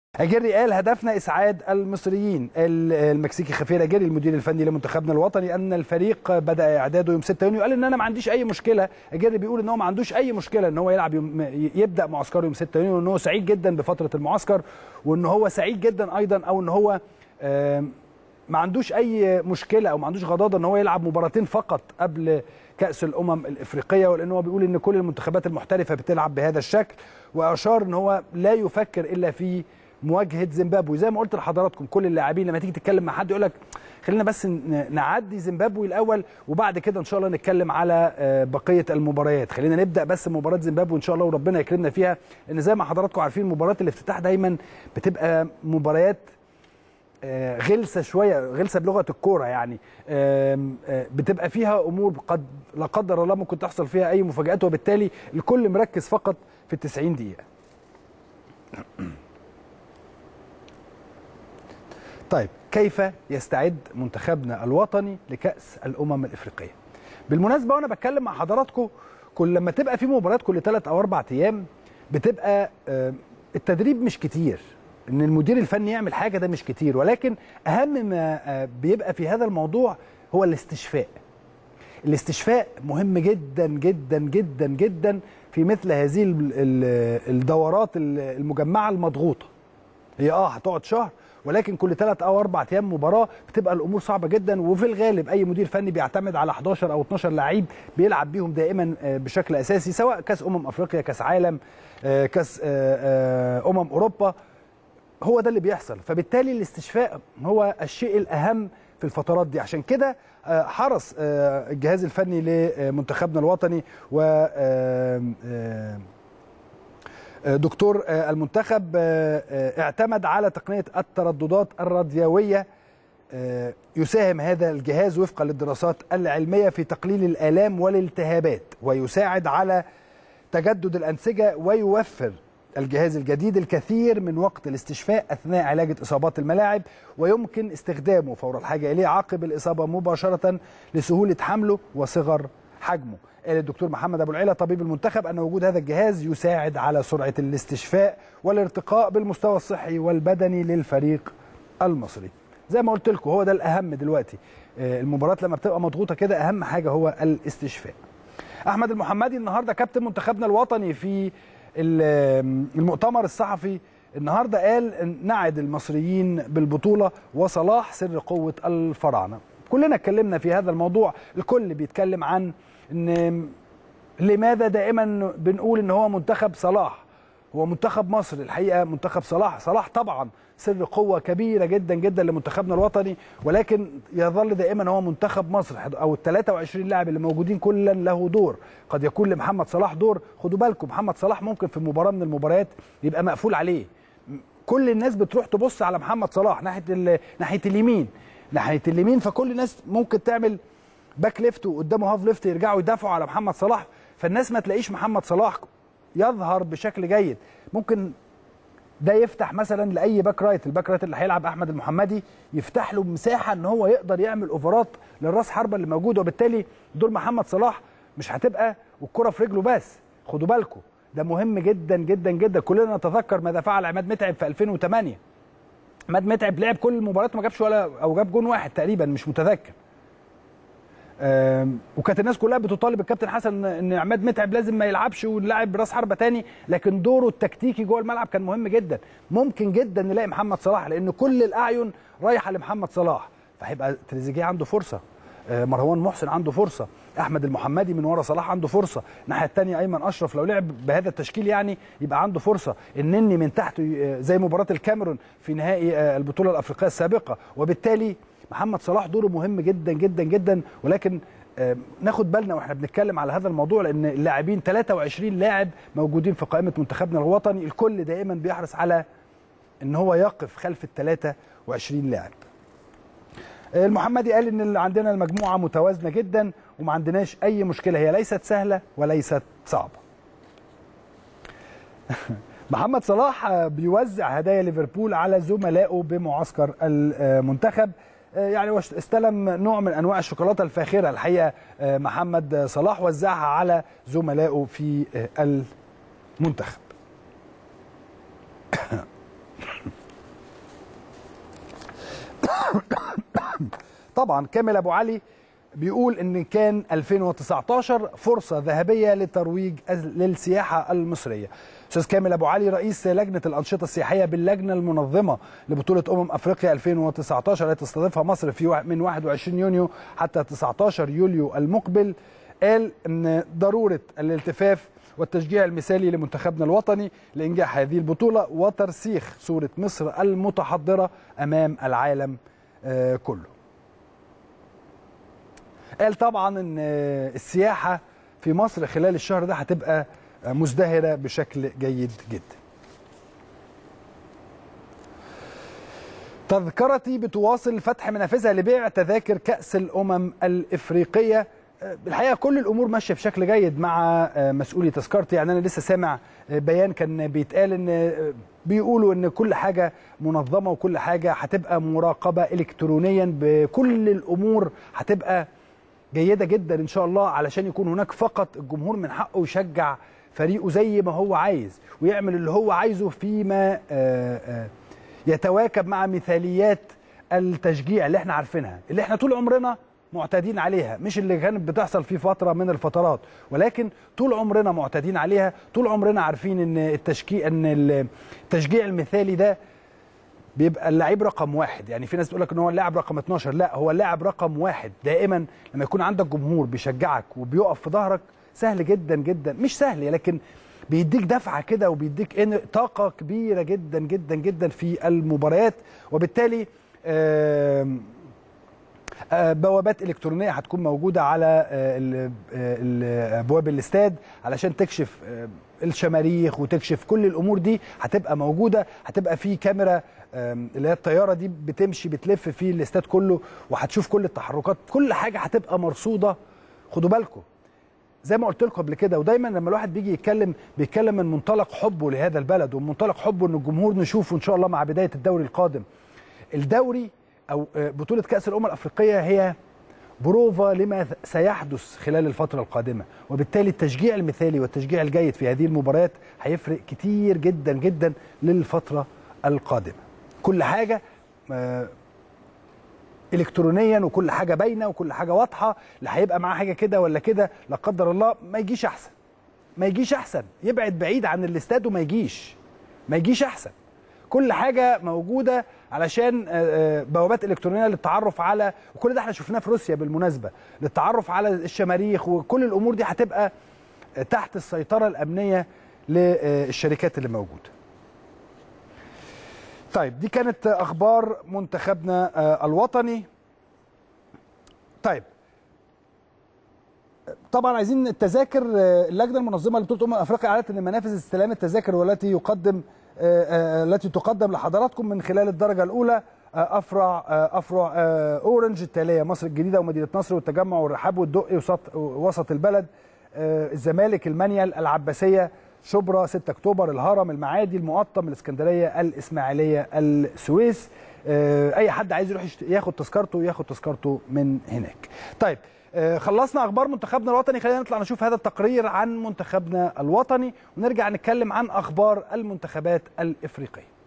اجيري قال هدفنا اسعاد المصريين المكسيكي خفير اجيري المدير الفني لمنتخبنا الوطني ان الفريق بدا اعداده يوم 6 يونيو قال ان انا ما عنديش اي مشكله اجيري بيقول ان هو ما عندوش اي مشكله ان هو يلعب يوم يبدا معسكره يوم 6 يونيو وان هو سعيد جدا بفتره المعسكر وان هو سعيد جدا ايضا او ان هو ما عندوش اي مشكله او ما عندوش غضاضه ان هو يلعب مباراتين فقط قبل كاس الامم الافريقيه ولان هو بيقول ان كل المنتخبات المحترفه بتلعب بهذا الشكل واشار ان هو لا يفكر الا في مواجهه زيمبابوي زي ما قلت لحضراتكم كل اللاعبين لما تيجي تتكلم مع حد يقول لك خلينا بس نعدي زيمبابوي الاول وبعد كده ان شاء الله نتكلم على بقيه المباريات خلينا نبدا بس مباراه زيمبابوي ان شاء الله وربنا يكرمنا فيها ان زي ما حضراتكم عارفين مباراه الافتتاح دايما بتبقى مباريات غلسه شويه غلسه بلغه الكوره يعني بتبقى فيها امور قد لا قدر الله ممكن تحصل فيها اي مفاجات وبالتالي الكل مركز فقط في ال 90 دقيقه طيب كيف يستعد منتخبنا الوطني لكأس الأمم الإفريقية بالمناسبة وأنا بتكلم مع حضراتكم كل لما تبقى في مباريات كل ثلاث أو أربع أيام بتبقى التدريب مش كتير ان المدير الفني يعمل حاجه ده مش كتير ولكن اهم ما بيبقى في هذا الموضوع هو الاستشفاء الاستشفاء مهم جدا جدا جدا جدا في مثل هذه الدورات المجمعه المضغوطه هي اه هتقعد شهر ولكن كل ثلاث او اربع ايام مباراه بتبقى الامور صعبه جدا وفي الغالب اي مدير فني بيعتمد على 11 او 12 لعيب بيلعب بيهم دائما بشكل اساسي سواء كاس امم افريقيا كاس عالم كاس امم اوروبا هو ده اللي بيحصل فبالتالي الاستشفاء هو الشيء الاهم في الفترات دي عشان كده حرص الجهاز الفني لمنتخبنا الوطني و دكتور المنتخب اعتمد على تقنيه الترددات الراديويه يساهم هذا الجهاز وفقا للدراسات العلميه في تقليل الالام والالتهابات ويساعد على تجدد الانسجه ويوفر الجهاز الجديد الكثير من وقت الاستشفاء اثناء علاج اصابات الملاعب ويمكن استخدامه فور الحاجه اليه عقب الاصابه مباشره لسهوله حمله وصغر حجمه. قال الدكتور محمد ابو العلا طبيب المنتخب ان وجود هذا الجهاز يساعد على سرعه الاستشفاء والارتقاء بالمستوى الصحي والبدني للفريق المصري. زي ما قلت لكم هو ده الاهم دلوقتي. المباراه لما بتبقى مضغوطه كده اهم حاجه هو الاستشفاء. احمد المحمدي النهارده كابتن منتخبنا الوطني في المؤتمر الصحفي النهارده قال نعد المصريين بالبطوله وصلاح سر قوه الفراعنه كلنا اتكلمنا في هذا الموضوع الكل بيتكلم عن ان لماذا دائما بنقول ان هو منتخب صلاح هو منتخب مصر الحقيقه منتخب صلاح صلاح طبعا سر قوه كبيره جدا جدا لمنتخبنا الوطني ولكن يظل دائما هو منتخب مصر او ال 23 لاعب اللي موجودين كلا له دور قد يكون لمحمد صلاح دور خدوا بالكم محمد صلاح ممكن في مباراه من المباريات يبقى مقفول عليه كل الناس بتروح تبص على محمد صلاح ناحيه ناحيه اليمين ناحيه اليمين فكل الناس ممكن تعمل باك ليفت وقدامه هاف ليفت يرجعوا يدافعوا على محمد صلاح فالناس ما تلاقيش محمد صلاح يظهر بشكل جيد ممكن ده يفتح مثلا لاي باك رايت الباك رايت اللي هيلعب احمد المحمدي يفتح له مساحه ان هو يقدر يعمل اوفرات للراس حربه اللي موجود وبالتالي دور محمد صلاح مش هتبقى والكره في رجله بس خدوا بالكم ده مهم جدا جدا جدا كلنا نتذكر ماذا فعل عماد متعب في 2008 عماد متعب لعب كل المباريات ما جابش ولا او جاب جون واحد تقريبا مش متذكر وكانت الناس كلها بتطالب الكابتن حسن ان عماد متعب لازم ما يلعبش ونلعب راس حربه تاني لكن دوره التكتيكي جوه الملعب كان مهم جدا ممكن جدا نلاقي محمد صلاح لان كل الاعين رايحه لمحمد صلاح فهيبقى تريزيجيه عنده فرصه مروان محسن عنده فرصه احمد المحمدي من ورا صلاح عنده فرصه الناحيه الثانيه ايمن اشرف لو لعب بهذا التشكيل يعني يبقى عنده فرصه النني من تحت زي مباراه الكاميرون في نهائي البطوله الافريقيه السابقه وبالتالي محمد صلاح دوره مهم جدا جدا جدا ولكن ناخد بالنا واحنا بنتكلم على هذا الموضوع لان اللاعبين 23 لاعب موجودين في قائمه منتخبنا الوطني الكل دائما بيحرص على ان هو يقف خلف ال 23 لاعب المحمدي قال ان عندنا المجموعه متوازنه جدا وما عندناش اي مشكله هي ليست سهله وليست صعبه محمد صلاح بيوزع هدايا ليفربول على زملائه بمعسكر المنتخب يعني استلم نوع من انواع الشوكولاته الفاخره الحقيقه محمد صلاح وزعها على زملائه في المنتخب طبعا كامل ابو علي بيقول ان كان 2019 فرصه ذهبيه لترويج للسياحه المصريه استاذ كامل ابو علي رئيس لجنه الانشطه السياحيه باللجنه المنظمه لبطوله امم افريقيا 2019 التي تستضيفها مصر في من 21 يونيو حتى 19 يوليو المقبل قال ان ضروره الالتفاف والتشجيع المثالي لمنتخبنا الوطني لانجاح هذه البطوله وترسيخ صوره مصر المتحضره امام العالم كله. قال طبعا ان السياحه في مصر خلال الشهر ده هتبقى مزدهره بشكل جيد جدا. تذكرتي بتواصل فتح منافذها لبيع تذاكر كأس الأمم الإفريقية الحقيقه كل الامور ماشيه بشكل جيد مع مسؤولي تذكرتي يعني انا لسه سامع بيان كان بيتقال ان بيقولوا ان كل حاجه منظمه وكل حاجه هتبقى مراقبه الكترونيا بكل الامور هتبقى جيده جدا ان شاء الله علشان يكون هناك فقط الجمهور من حقه يشجع فريقه زي ما هو عايز ويعمل اللي هو عايزه فيما يتواكب مع مثاليات التشجيع اللي احنا عارفينها اللي احنا طول عمرنا معتادين عليها مش اللي كانت بتحصل في فتره من الفترات ولكن طول عمرنا معتادين عليها طول عمرنا عارفين ان التشجيع ان التشجيع المثالي ده بيبقى اللعيب رقم واحد يعني في ناس بتقول لك ان هو اللاعب رقم 12 لا هو اللاعب رقم واحد دائما لما يكون عندك جمهور بيشجعك وبيقف في ظهرك سهل جدا جدا مش سهل لكن بيديك دفعه كده وبيديك طاقه كبيره جدا جدا جدا في المباريات وبالتالي آه بوابات الكترونيه هتكون موجوده على ابواب الاستاد علشان تكشف الشماريخ وتكشف كل الامور دي هتبقى موجوده هتبقى في كاميرا اللي هي الطياره دي بتمشي بتلف في الاستاد كله وهتشوف كل التحركات كل حاجه هتبقى مرصوده خدوا بالكم زي ما قلت لكم قبل كده ودايما لما الواحد بيجي يتكلم بيتكلم من منطلق حبه لهذا البلد ومن منطلق حبه ان الجمهور نشوفه ان شاء الله مع بدايه الدوري القادم الدوري او بطوله كاس الامم الافريقيه هي بروفا لما سيحدث خلال الفتره القادمه وبالتالي التشجيع المثالي والتشجيع الجيد في هذه المباريات هيفرق كتير جدا جدا للفتره القادمه كل حاجه الكترونيا وكل حاجه باينه وكل حاجه واضحه اللي هيبقى معاه حاجه كده ولا كده لا قدر الله ما يجيش احسن ما يجيش احسن يبعد بعيد عن الاستاد وما يجيش ما يجيش احسن كل حاجه موجوده علشان بوابات الكترونيه للتعرف على وكل ده احنا شفناه في روسيا بالمناسبه للتعرف على الشماريخ وكل الامور دي هتبقى تحت السيطره الامنيه للشركات اللي موجوده. طيب دي كانت اخبار منتخبنا الوطني. طيب طبعا عايزين التذاكر اللجنه المنظمه لبطوله امم افريقيا اعلنت ان منافذ استلام التذاكر والتي يقدم التي تقدم لحضراتكم من خلال الدرجه الاولى افرع افرع اورنج التاليه مصر الجديده ومدينه نصر والتجمع والرحاب والدقي وسط وسط البلد الزمالك المنيل العباسيه شبرا 6 اكتوبر الهرم المعادي المقطم الاسكندريه الاسماعيليه السويس اي حد عايز يروح ياخد تذكرته ياخد تذكرته من هناك طيب خلصنا اخبار منتخبنا الوطني خلينا نطلع نشوف هذا التقرير عن منتخبنا الوطني ونرجع نتكلم عن اخبار المنتخبات الافريقيه